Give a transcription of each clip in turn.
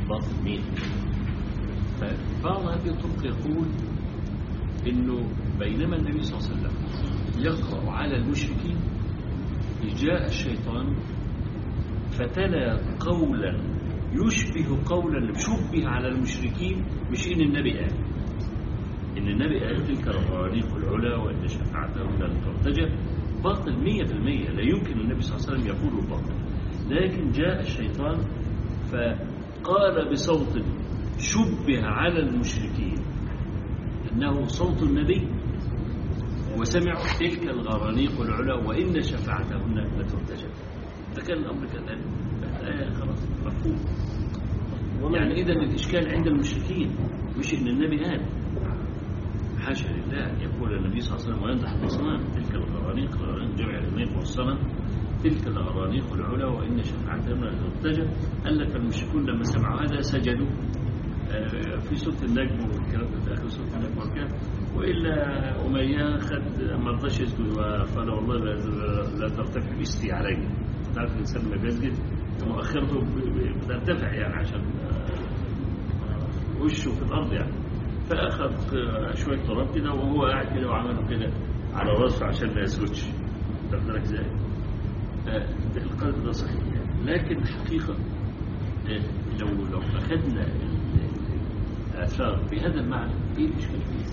باطل 100 فبعض هذه الطرق يقول انه بينما النبي صلى الله عليه وسلم يقرأ على المشركين جاء الشيطان فتلا قولا يشبه قولا شبه على المشركين مش ان النبي قال ان النبي قال تلك الغرانيق العلا وان شفاعتهم لن ترتجى باطل 100% لا يمكن النبي صلى الله عليه وسلم يقول الباطل لكن جاء الشيطان فقال بصوت شبه على المشركين انه صوت النبي وسمعوا تلك الغرانيق العلا وان شفاعتهن لترتجى فكان الامر كذلك الآية خلاص مفهوم يعني إذا الإشكال عند المشركين مش إن النبي قال حاشا لله يقول النبي صلى الله عليه وسلم ويمدح الأصنام تلك الغرانيق الغرانيق جمع الغنيق والصنم تلك الغرانيق العلا وإن شفاعتهم لترتجى قال لك المشركون لما سمعوا هذا سجدوا آه، في سورة النجم والكلام ده في آخر سورة النجم والكلام وإلا أمية خد ما رضاش يسجد وقال والله لا, لا ترتفع بيستي علي تعرف الإنسان لما بيسجد مؤخرته بترتفع يعني عشان آه، وشه في الأرض يعني فأخذ آه، شوية تراب كده وهو قاعد كده وعمله كده على راسه عشان ما يسجدش تاخد بالك ازاي؟ آه، ده القلب ده صحيح يعني. لكن الحقيقة آه، لو لو أخذنا ال- ال- الآثار بهذا المعنى إيه الإشكال فيه؟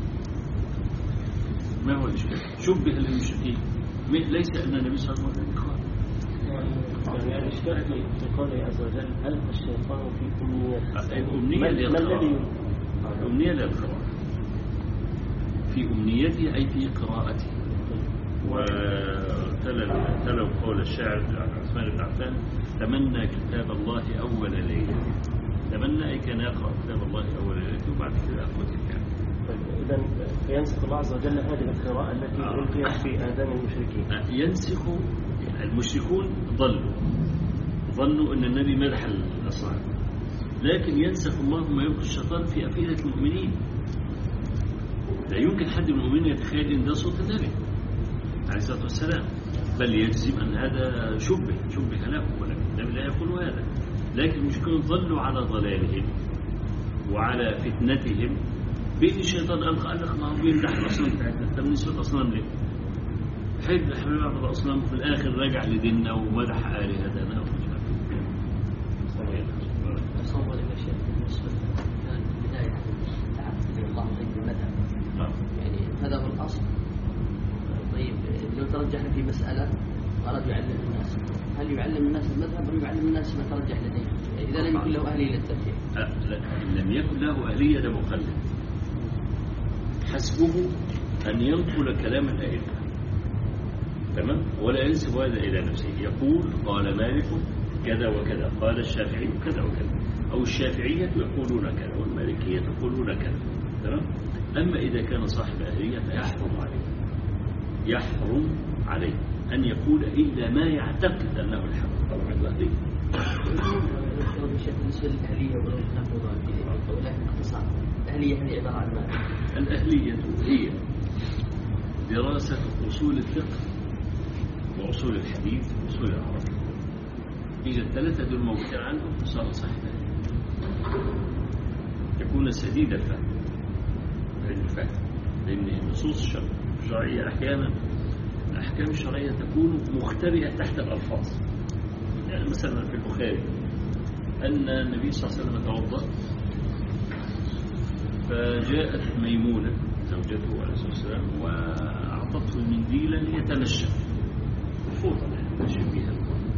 ما هو الإشكال؟ شبه للمشركين م- ليس أن النبي صلى الله عليه وسلم إخوان يعني الإشكال في في قوله عز وجل ألقى الشيطان في أمنية الأمنية ما- ما للقراءة. الذي الأمنية للقراءة في أمنيته أي في قراءته وتلا تلو قول الشاعر عن عثمان بن عفان تمنى كتاب الله أول ليلة تمنى أي كان يقرأ كتاب الله أول ليلة وبعد كده أخوة الكعبة إذا ينسخ الله عز وجل هذه القراءة التي آه. ألقيت في آذان المشركين ينسخ المشركون ضلوا ظنوا أن النبي مدح الأصنام لكن ينسخ الله ما يلقي الشيطان في أفئدة المؤمنين لا يمكن حد من المؤمنين يتخيل أن ده صوت النبي عليه الصلاة والسلام بل يجزم أن هذا شبه شبه له ولكن النبي لا يقول هذا لكن المشركون ظلوا على ضلالهم وعلى فتنتهم بين الشيطان قال قال لك ما هو بيمدح الأصنام بتاعتنا طب نسبة الأصنام ليه؟ حب احنا نعبد الأصنام وفي الآخر رجع لديننا ومدح آلهتنا ومش عارف إيه. تصور يا شيخ بالنسبة كان بداية التعبد لله طيب المذهب آه. يعني هذا هو الأصل طيب لو ترجحنا في مسألة أراد يعلم الناس هل يعلم الناس المذهب أو يعلم الناس ما ترجح لديه يعني إذا لم يكن له أهلية للترجيح أه، لا، إن لم يكن له أهلية ده مقلد حسبه أن ينقل كلام الأئمة تمام ولا ينسب هذا إلى نفسه يقول قال مالك كذا وكذا قال الشافعي كذا وكذا أو الشافعية يقولون كذا والمالكية يقولون كذا تمام أما إذا كان صاحب أهلية فيحرم عليه يحرم عليه أن يقول إلا ما يعتقد أنه الحق طبعا الأهلية يا شيخ بالنسبة للأهلية ولو ناخذ ولكن باختصار الأهلية هذه عبارة عن ماذا؟ الأهلية هي دراسة أصول الفقه وأصول الحديث وأصول العرب إذا الثلاثة دول موجودين عنده صار صحيح يكون سديد الفهم علم الفهم لأن النصوص الشر- الشرعية أحيانا الأحكام الشرعية تكون مختبئة تحت الألفاظ يعني مثلا في البخاري أن النبي صلى الله عليه وسلم توضأ فجاءت ميمونة زوجته عليه الصلاة والسلام وأعطته منديلا ليتنشف فوطا يتنشف بها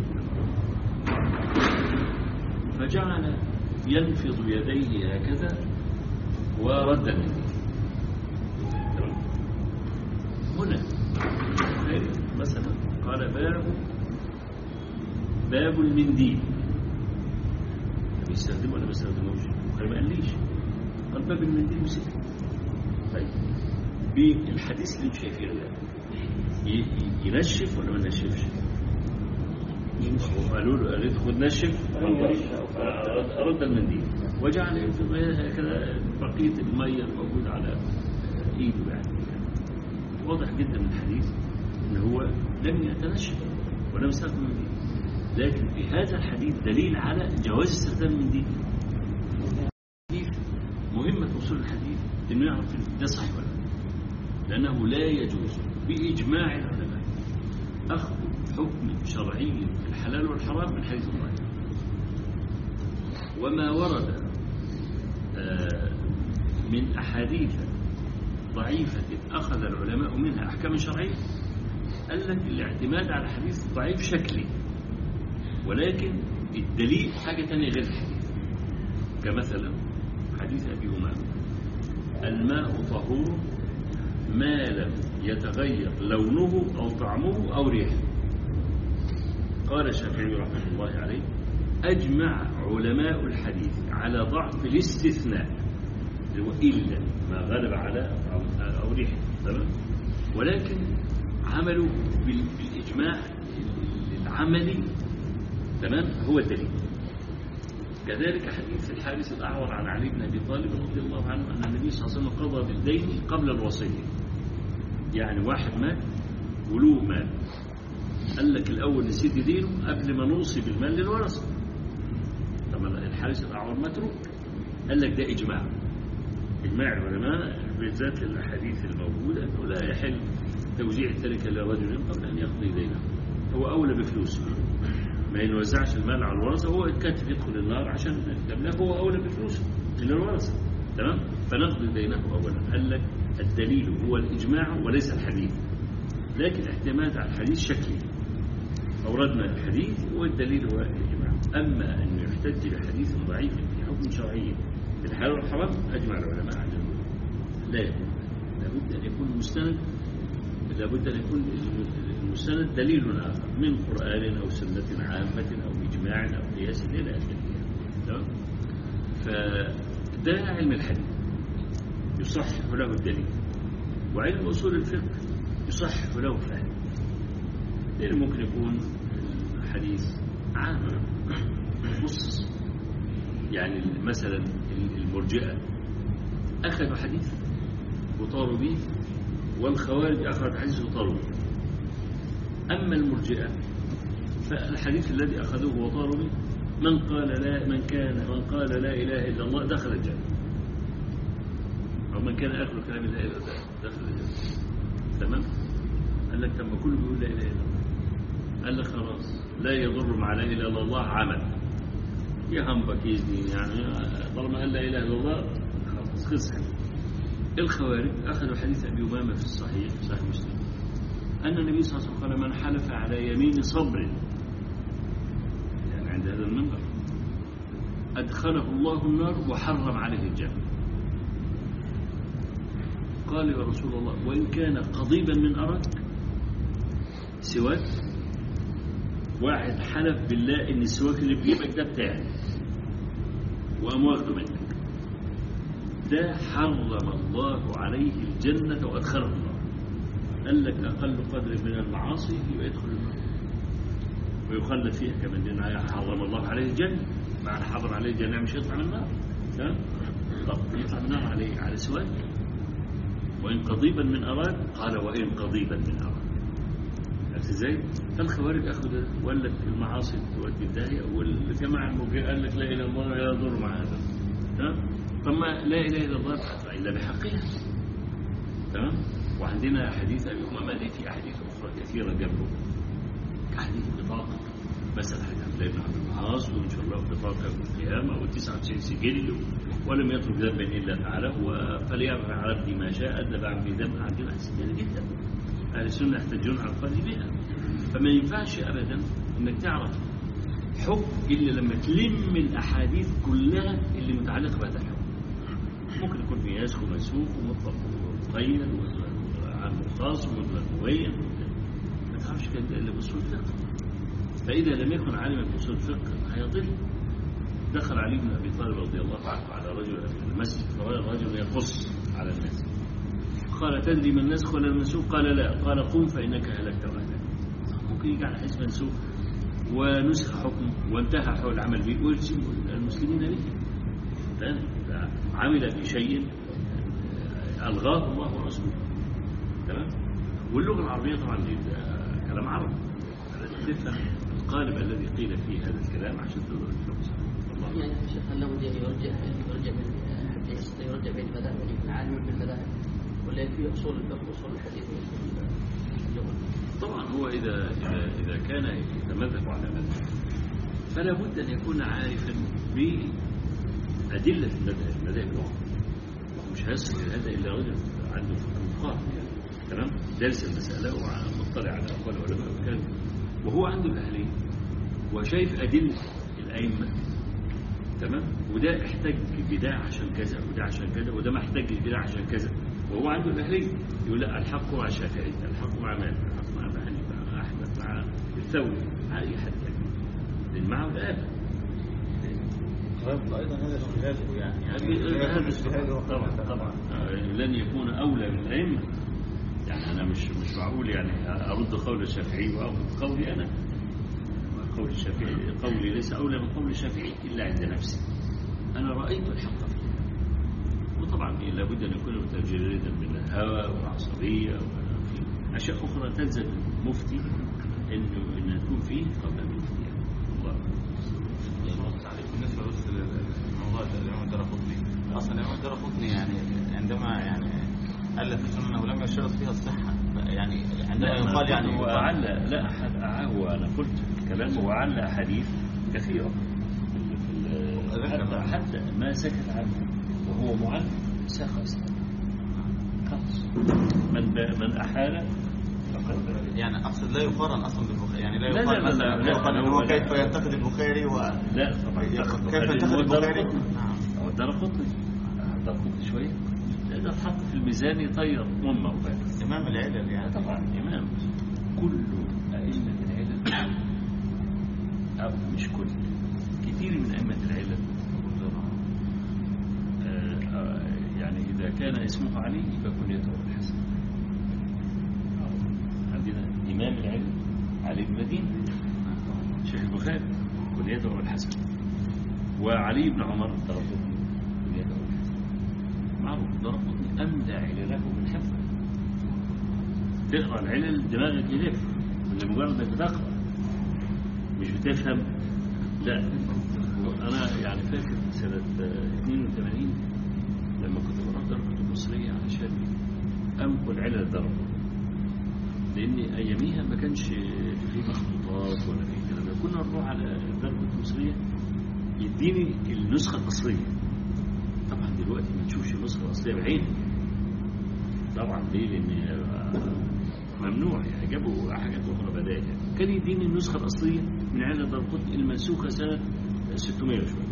فجعل ينفض يديه هكذا ورد المنديل تمام؟ هنا مثلا قال باب باب المنديل بيستخدمه ولا ما بيستخدموش؟ البخاري ما قاليش قال باب المنديل وسكت طيب بالحديث اللي انتوا شايفينه ده ي- ي- ينشف ولا ما ينشفش؟ قالوا له قالت خد نشف رد- رد المنديل وجعل ينفض هكذا بقيه الميه الموجوده على ايده يعني واضح جدا من الحديث ان هو لم يتنشف ولم يستخدم المنديل لكن في هذا الحديث دليل على جواز استخدام المنديل عارفين ده صحيح ولا لا لأنه لا يجوز بإجماع العلماء أخذ حكم شرعي في الحلال والحرام من حيث الظاهر وما ورد آه، من أحاديث ضعيفة أخذ العلماء منها أحكاما شرعية قال لك الاعتماد على حديث ضعيف شكلي ولكن الدليل حاجة تانية غير الحديث كمثلا حديث أبي أمامة الماء طهور ما لم يتغير لونه أو طعمه أو ريحه قال الشافعي رحمه الله عليه أجمع علماء الحديث على ضعف الاستثناء اللي هو إلا ما غلب على طعمه أو ريحه تمام ولكن عملوا بال- بالإجماع العملي تمام هو الدليل كذلك حديث الحارث الأعور عن علي بن أبي طالب رضي الله عنه أن النبي صلى الله عليه وسلم قضى بالدين قبل الوصية يعني واحد مات وله مال قال لك الأول نسيت دينه قبل ما نوصي بالمال للورثة طبعا الحارث الأعور متروك قال لك ده إجماع إجماع العلماء بالذات الأحاديث الموجودة أنه لا يحل توزيع التركة لرجل قبل أن يقضي دينه هو أولى بفلوسه ما ينوزعش المال على الورثة هو الكاتب يدخل النار عشان الأملاك هو أولى بفلوسه من الورثة تمام فنقضي دينه أولا قال لك الدليل هو الإجماع وليس الحديث لكن الاعتماد على الحديث شكلي أوردنا الحديث والدليل هو الإجماع أما أن يحتج بحديث ضعيف في حكم شرعي في الحلال والحرام أجمع العلماء على ذلك لا يكون لابد أن يكون المستند لابد أن يكون المستند دليل آخر من قرآن أو سنة عامة أو إجماع أو قياس إلى آخره تمام؟ فده علم الحديث يصحح له الدليل وعلم أصول الفقه يصحح له فهم لأن ممكن يكون الحديث عام خص يعني مثلا المرجئة أخذوا حديث وطاروا به والخوارج أخذوا حديث وطاروا به أما المرجئة فالحديث الذي أخذوه وطاروا به من قال لا من كان من قال لا إله إلا الله دخل الجنة أو من كان آخر كلام لا إله إلا الله دخل الجنة تمام قال لك لما كله بيقول لا إله إلا الله قال لك خلاص لا يضر مع لا إله إلا الله عمل يهمبك يزني يعني طالما قال لا إله إلا الله خلاص خلص الخوارج أخذوا حديث أبي أمامة في الصحيح صحيح مسلم أن النبي صلى الله عليه وسلم قال من حلف على يمين صبر يعني عند هذا المنبر أدخله الله النار وحرم عليه الجنة قال يا رسول الله وإن كان قضيبا من أرك سواك واحد حلف بالله إن السواك اللي بجيبك ده بتاعي وقام واخده منك ده حرم الله عليه الجنة وأدخله النار قال لك أقل قدر من المعاصي يبقى يدخل النار ويخلد فيها كمان لأن حرم الله عليه الجنة معنى حرم عليه الجنة مش يطلع من النار تمام طب يطلع من النار عليه على سواك وإن قضيبا من أراد قال وإن قضيبا من أراد عرفت ازاي؟ فالخوارج أخذ وقال لك المعاصي تودي الداهية والجماعة المرجئة قال لك لا إله إلا الله لا يضر مع هذا تمام؟ طب ما لا إله إلا الله إلا بحقها تمام؟ وعندنا حديث أبي أمامة دي في أحاديث أخرى كثيرة جنبه كحديث بطاقة مثلا حديث عبد الله بن عبد العاص وإن الله بطاقة يوم القيامة و99 سجل ولم يترك ذنبا إلا فعله فليعمل على عبدي ما شاء أدب عبدي ذنب عندنا كثير جدا أهل السنة يحتجون على القاضي بها فما ينفعش أبدا إنك تعرف حكم إلا لما تلم الأحاديث كلها اللي متعلقة بهذا الحكم ممكن يكون في ناسخ ومنسوخ ومطلق ومقيد وعام خاص ومطلق مبين ما تعرفش كده إلا بأصول الفقه فإذا لم يكن عالما بأصول الفقه هيضل دخل علي بن أبي طالب رضي الله عنه على رجل في المسجد فرأى الرجل يقص على الناس قال تدري من النسخ ولا المنسوخ قال لا قال قم فإنك هلكت وهلكت ممكن يجي على حزب منسوخ ونسخ حكم وانتهى حول العمل به ويلزم المسلمين به عمل في شيء ألغاه الله ورسوله تمام واللغة العربية طبعا دي كلام عربي تفهم القالب الذي قيل فيه هذا الكلام عشان تقدر تفهم يعني الشيخ لابد ان يرجع يرجع من يستطيع يرجع بين المذاهب يعني يكون عالما بالمذاهب ولا يكفي اصول الفقه واصول الحديث ويصول اللغه طبعا هو إذا إذا, إذا كان يتمذهب على مذهب فلا بد أن يكون عارفا بأدلة المذهب المذاهب الأخرى مش هيصل إلى هذا إلا رجل عنده فقه تمام دارس المسألة ومطلع على أقوال العلماء وكان وهو عنده الأهلية وشايف أدلة الأئمة تمام وده احتاج بده عشان كذا وده عشان كذا وده ما احتاج بده عشان كذا وهو عنده الأهلية يقول لا الحق مع الشافعي الحق مع مالك الحق مع أبي حنيفة مع أحمد مع الثوري مع أي حد يعني لأن معه الآلة ايضا هذا اجتهاده يعني يعني لا يكون اجتهاده طبعا طبعا آه، لن يكون اولى من الائمه يعني انا مش مش معقول يعني ارد قول الشافعي واخذ قولي انا قول الشافعي قولي ليس اولى من قول الشافعي الا عند نفسي انا رايت الحق فيه وطبعا لابد ان يكون متجردا من الهوى والعصبيه وفي اشياء اخرى تلزم المفتي انه انها تكون فيه قبل المفتي يعني الله بالنسبه بس للموضوع ده الامام الدرقطني اصلا الامام الدرقطني يعني عندما يعني الف السنه ولم يشترط فيها الصحه يعني عندما يقال يعني هو أعل لا أحد أعاه وأنا قلت الكلام هو أعل أحاديث كثيرة في ال- في ال- ذكر. حتى, حتى ما سكت عنه وهو معلم ساق أسلم خلاص من ب- من أحال فقد يعني اقصد لا يقارن اصلا بالبخاري يعني لا لا، يقال لا، لا، مثلا لا، لا يقال لا، انه هو لا. كيف ينتقد البخاري و لا طبعا كيف ينتقد البخاري نعم هو ده قطني ده قطني شوية لا، ده اتحط في الميزان يطير أمة وبس امام العلل يعني طبعا إمام كل أئمة العلل أو مش كل كثير من أئمة العلل آه، آه، يعني إذا كان اسمه علي يبقى كنيته الحسن عندنا إمام العلم علي بن مدين شيخ البخاري كنيته الحسن وعلي بن عمر ضربطني كنيته الحسن معروف ضربطني أملى علله من حفظه تقرا العلل دماغك يلف من مجرد انك تقرا مش بتفهم لا انا يعني فاكر سنه آه، 82 لما كنت بروح درجه المصريه علشان انقل علل الضرب لان اياميها ما كانش في مخطوطات ولا في كلام ده. كنا نروح على درجه المصريه يديني النسخه الاصليه طبعا دلوقتي ما تشوفش النسخه الاصليه بعينك طبعا ليه لان ممنوع يعني جابوا حاجات اخرى بدائل يعني. كان يديني النسخه الاصليه من علة القطن المنسوخه سنه 600 وشويه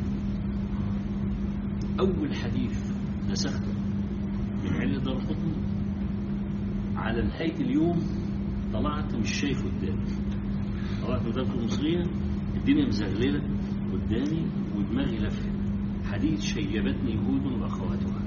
اول حديث نسخته من علة القطن على نهايه اليوم طلعت مش شايف قدامي طلعت من درجه المصريه الدنيا مزغلله قدامي ودماغي لفت حديث شيبتني يهود واخواتها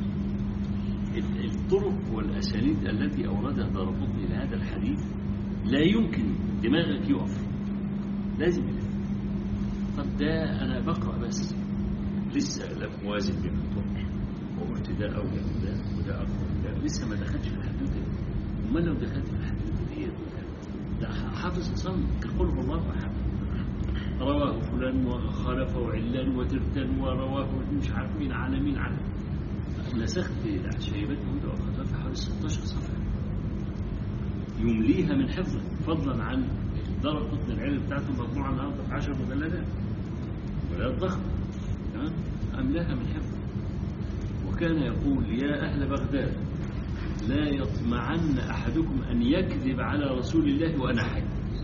الطرق والأسانيد التي أوردها دارقطني لهذا الحديث لا يمكن دماغك يقف لازم يلف طب ده أنا بقرأ بس لسه لا موازن بين الطرق وقلت ده أولى من ده وده أقوى من ده لسه ما دخلتش في الحدوتة دي أمال لو دخلت في الحدوتة دي ده حافظ صم قل هو الله أحد رواه فلان وخالفه علان وترتان ورواه مش عارف مين على مين على نسخت شيبات يهود وأخذتها في حوالي 16 صفحة يمليها من حفظه فضلا عن درجة قطن العلم بتاعته مطبوعة النهارده في 10 مجلدات ولا ضخم تمام أملاها من حفظه وكان يقول يا أهل بغداد لا يطمعن أحدكم أن يكذب على رسول الله وأنا حي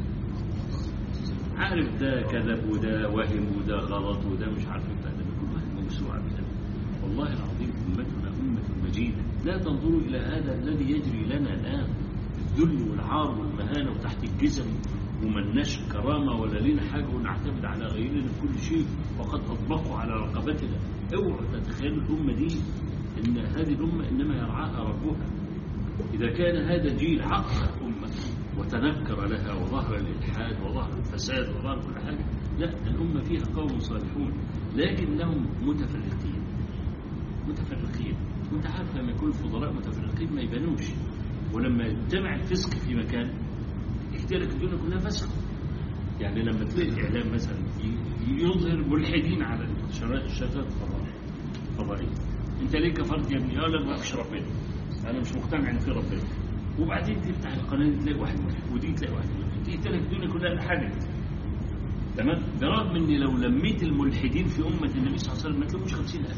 عارف ده كذب وده وهم وده غلط وده مش عارف ايه ده كل واحد موسوعة بذنب والله العظيم أمتنا أمة مجيدة لا تنظروا إلى هذا الذي يجري لنا الآن الذل والعار والمهانة وتحت الجزم وملناش كرامة ولا لنا حاجة ونعتمد على غيرنا في كل شيء وقد أطبقوا على رقبتنا اوعوا تتخيلوا الأمة دي إن هذه الأمة إنما يرعاها ربها إذا كان هذا جيل عقل الأمة وتنكر لها وظهر الإلحاد وظهر الفساد وظهر كل حاجة لا الأمة فيها قوم صالحون لكنهم متفرقين متفرقين وانت عارف لما يكون الفضلاء متفرقين ما يبانوش ولما يجتمع الفسق في مكان يحترق الدنيا كلها فسق يعني لما تلاقي الاعلام مثلا ي- يظهر ملحدين على الشاشات الفضائيه الفضائيه انت ليه كفرت يا ابني يقول لك ما فيش ربنا انا مش مقتنع ان في ربنا وبعدين تفتح القناه دي تلاقي واحد ملحد ودي تلاقي واحد ملحد دي تلاقي الدنيا كلها الحدت تمام برغم ان لو لميت الملحدين في امه النبي صلى الله عليه وسلم ما تلاقوش 50000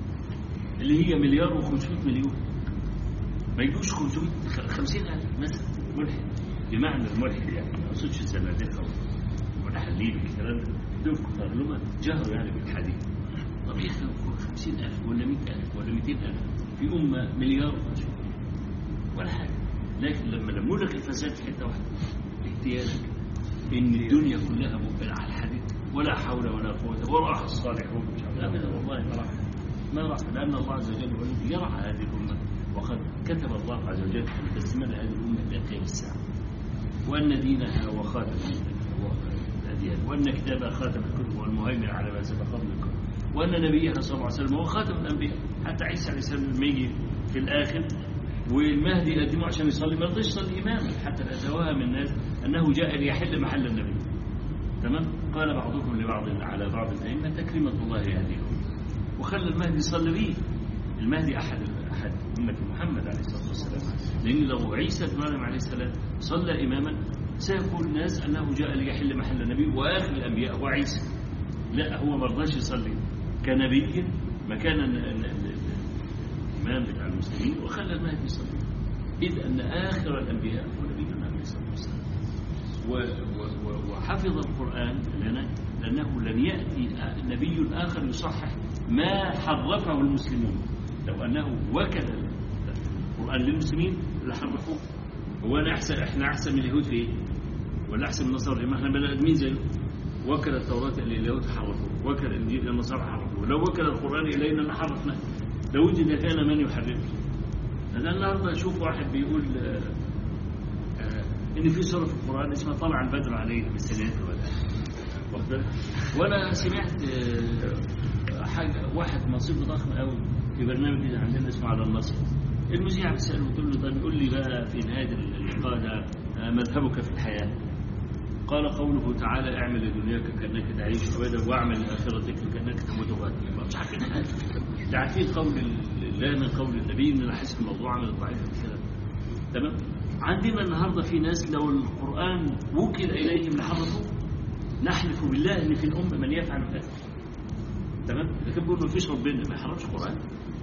اللي هي مليار و500 مليون ما يجوش 500 50000 مثلا ملحد بمعنى الملحد يعني ما اقصدش الزنادقه والمتحلين والكلام ده دول كفار اللي هم جهروا يعني بالحديث طب يخلقوا 50000 ولا 100000 ولا 200000 في امه مليار و500 ولا حاجه لكن لما لموا لك الفساد في حته واحده احتيالك ان الدنيا كلها مقبله على الحديث ولا حول ولا قوه وراح الصالحون مش عارف ابدا والله ما راح ما راح لان الله عز وجل هو الذي يرعى هذه الامه وقد كتب الله عز وجل ان تستمر هذه الامه الى قيام الساعه وان دينها هو خاتم الاديان وان كتابها خاتم الكتب والمهيمن على ما سبق من الكتب وان نبيها صلى الله عليه وسلم هو خاتم الانبياء حتى عيسى عليه السلام لما يجي في الاخر والمهدي يقدمه عشان يصلي ما رضيش يصلي اماما حتى لا يتوهم الناس انه جاء ليحل محل النبي تمام قال بعضكم لبعض على بعض الائمه تكريمه الله يهديكم وخلى المهدي يصلي به المهدي احد احد امه محمد عليه الصلاه والسلام لان لو عيسى بن مريم عليه السلام صلى اماما سيقول الناس انه جاء ليحل محل النبي واخر الانبياء هو عيسى لا هو ما رضاش يصلي كنبي مكان ال- ال- ال- الامام بتاع المسلمين وخلى المهدي يصلي اذ ان اخر الانبياء هو نبينا عليه الصلاه والسلام و- و- و- وحفظ القرآن لنا لأنه لن يأتي نبي آخر يصحح ما حرفه المسلمون لو أنه وكل القرآن للمسلمين لحرفوه هو أنا أحسن إحنا أحسن من اليهود في إيه؟ ولا أحسن من النصارى ما إحنا بني آدمين زيه وكل التوراة إلى اليهود حرفوه وكل الإنجيل إلى النصارى حرفوه لو وكل القرآن إلينا لحرفناه لو وجد كان من يحرفه أنا النهارده أشوف واحد بيقول آه، آه، ان في سوره في القران اسمها طلع البدر علينا بالسنوات ولا واخد بالك؟ وانا سمعت آه، حاجه واحد منصب ضخم قوي في برنامج كده عندنا اسمه على النصر المذيع بتساله بتقول له طب قول لي بقى في نهايه اللقاء ده آه، مذهبك في الحياه قال قوله تعالى اعمل لدنياك كانك تعيش ابدا واعمل لاخرتك كانك تموت وتبقى مش عارفين حاجه ده عارفين قول الله من قول النبي ان احس الموضوع من الضعيف الكلام تمام عندنا النهارده في ناس لو القران وكل اليهم لحرفوه نحلف بالله ان في الامه من يفعل هذا تمام لكن بيقول ما فيش ربنا ما يحرفش القران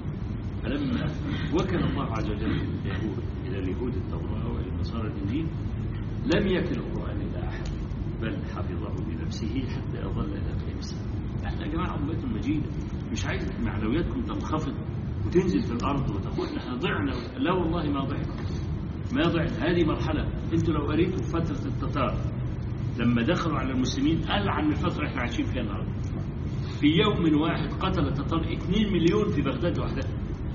فلما وكل الله عز وجل اليهود الى اليهود التوراه والى النصارى الانجيل لم يكل القران الى احد بل حفظه بنفسه حتى يظل الى قيام الساعه احنا يا جماعه امه مجيده مش عايز معنوياتكم تنخفض وتنزل في الارض وتقول احنا ضعنا لا والله ما ضعنا ما ضعنا هذه مرحله انتوا لو قريتوا في فتره التتار لما دخلوا على المسلمين ألعن من الفتره اللي احنا عايشين فيها النهارده في يوم واحد قتل التتار 2 مليون في بغداد وحدها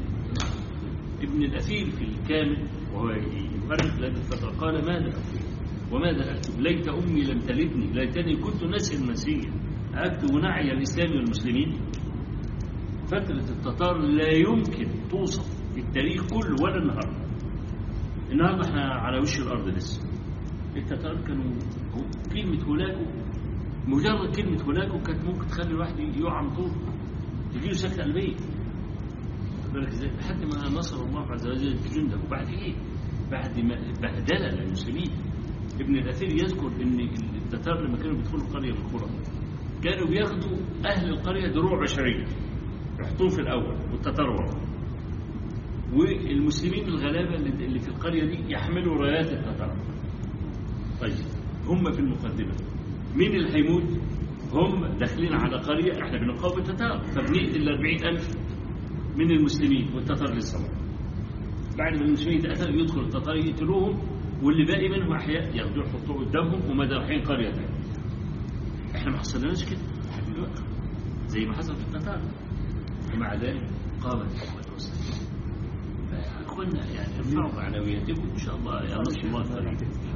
ابن الأثير في الكامل وهو يؤرخ هذه الفترة قال ماذا أكتب وماذا أكتب ليت أمي لم تلدني ليتني كنت نسيا منسيا أكتب نعي الإسلام والمسلمين فترة التتار لا يمكن توصف في التاريخ كله ولا النهارده النهارده احنا على وش الأرض لسه التتار كانوا كلمة هولاكو مجرد كلمة هولاكو كانت ممكن تخلي الواحد يقع من طول تجيله سكتة قلبية واخد بالك ازاي لحد ما نصر الله عز وجل جنده وبعد ايه؟ بعد ما بهدله للمسلمين ابن الاثير يذكر ان التتار لما كانوا بيدخلوا قريه من القرى كانوا بياخدوا اهل القريه دروع بشريه يحطوه في الاول والتتار ورا والمسلمين الغلابه اللي اللي في القريه دي يحملوا رايات التتار طيب هم في المقدمه مين اللي هيموت؟ هم داخلين على قريه احنا بنقاوم التتار فبنقتل 40000 من المسلمين والتتار لسه بره. بعد ما المسلمين يتقتلوا يدخل التتار يقتلوهم واللي باقي منهم احياء ياخدوه يحطوه قدامهم وما رايحين قريه ثانيه. احنا ما حصلناش كده لحد دلوقتي زي ما حصل في التتار ومع ذلك قامت الأمة والسلام. فاخوانا يعني ارفعوا معنوياتكم ان شاء الله يا رسول الله الكريم